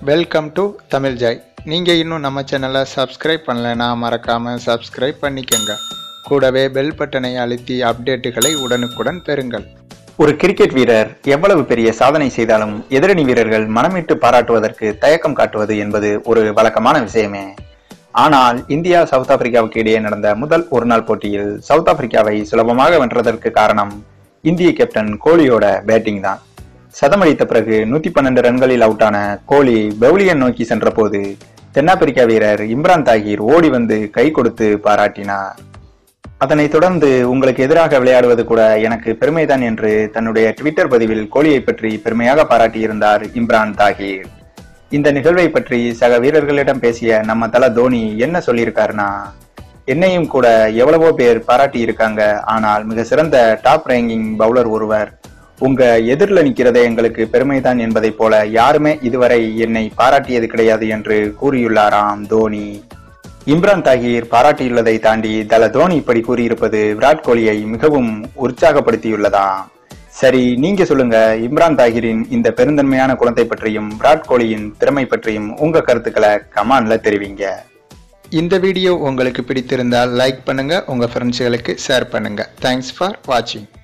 welcome to Tamil Joy நீங்கள் இன்னும் நம்ம சேனலை சப்ஸ்கிரைப் பண்ணலைன்னா மறக்காமல் சப்ஸ்கிரைப் பண்ணிக்கங்க கூடவே பெல் பட்டனை அழுத்தி அப்டேட்டுகளை உடனுக்குடன் பெறுங்கள் ஒரு கிரிக்கெட் வீரர் எவ்வளவு பெரிய சாதனை செய்தாலும் எதிரணி வீரர்கள் மனமிட்டு பாராட்டுவதற்கு தயக்கம் காட்டுவது என்பது ஒரு வழக்கமான விஷயமே ஆனால் இந்தியா சவுத் ஆப்பிரிக்காவுக்கு இடையே நடந்த முதல் ஒருநாள் போட்டியில் சவுத் ஆப்பிரிக்காவை சுலபமாக வென்றதற்கு காரணம் இந்திய கேப்டன் கோலியோட பேட்டிங் தான் சதமடித்த பிறகு நூத்தி பன்னெண்டு ரன்களில் அவுட்டான கோலி பெவுலியன் நோக்கி சென்றபோது தென்னாப்பிரிக்கா வீரர் இம்ரான் தாகிர் ஓடி வந்து கை கொடுத்து பாராட்டினார் அதனைத் தொடர்ந்து உங்களுக்கு எதிராக விளையாடுவது கூட எனக்கு பெருமைதான் என்று தன்னுடைய ட்விட்டர் பதிவில் கோலியை பற்றி பெருமையாக பாராட்டியிருந்தார் இம்ரான் தாகிர் இந்த நிகழ்வை பற்றி சக வீரர்களிடம் பேசிய நம்ம தல தோனி என்ன சொல்லியிருக்காருன்னா என்னையும் கூட எவ்வளவோ பேர் பாராட்டி இருக்காங்க ஆனால் மிக சிறந்த டாப் ரேங்கிங் பவுலர் ஒருவர் உங்க எதிரில் நிக்கிறதே எங்களுக்கு பெருமைதான் என்பதைப் போல யாருமே இதுவரை என்னை பாராட்டியது கிடையாது என்று கூறியுள்ளாராம் தோனி இம்ரான் தாகிர் பாராட்டியுள்ளதை தாண்டி தல தோனி இப்படி கூறியிருப்பது விராட் கோலியை மிகவும் உற்சாகப்படுத்தியுள்ளதாம் சரி நீங்க சொல்லுங்க இம்ரான் தாகிரின் இந்த பெருந்தன்மையான குணத்தை பற்றியும் விராட் கோலியின் திறமை பற்றியும் உங்க கருத்துக்களை கமான்ல தெரிவிங்க இந்த வீடியோ உங்களுக்கு பிடித்திருந்தால் லைக் பண்ணுங்கள் உங்கள் ஃப்ரெண்ட்ஸுகளுக்கு ஷேர் பண்ணுங்கள் தேங்க்ஸ் ஃபார் வாட்சிங்